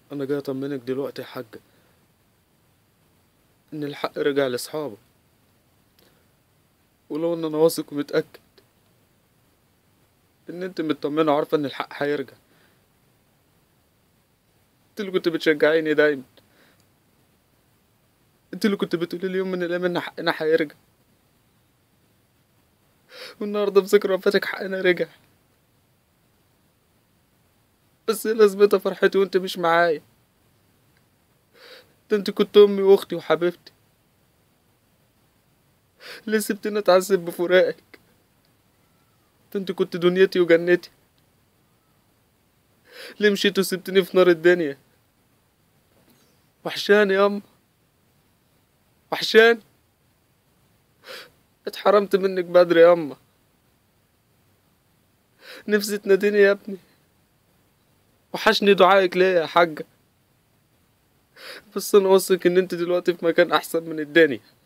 انا جاي اطمنك دلوقتي يا حاجة ان الحق رجع لاصحابه ولو ان انا واثق ومتأكد ان انت مطمنة وعارفة ان الحق هيرجع انت اللي كنت بتشجعيني دايما انت اللي كنت بتقولي لي يوم من الايام ان حقنا هيرجع والنهارده بذكرى وفاتك حقنا رجع بس ايه لازمتها فرحتي وانت مش معايا ده انت كنت امي واختي وحبيبتي ليه سبتني اتعذب بفراقك ده انت كنت دنيتي وجنتي ليه مشيت وسبتني في نار الدنيا وحشاني ياما وحشاني اتحرمت منك بدري ياما نفسي تناديني يا ابني وحشني دعائك ليا يا حاجة بس انا واثق ان انت دلوقتي في مكان احسن من الدنيا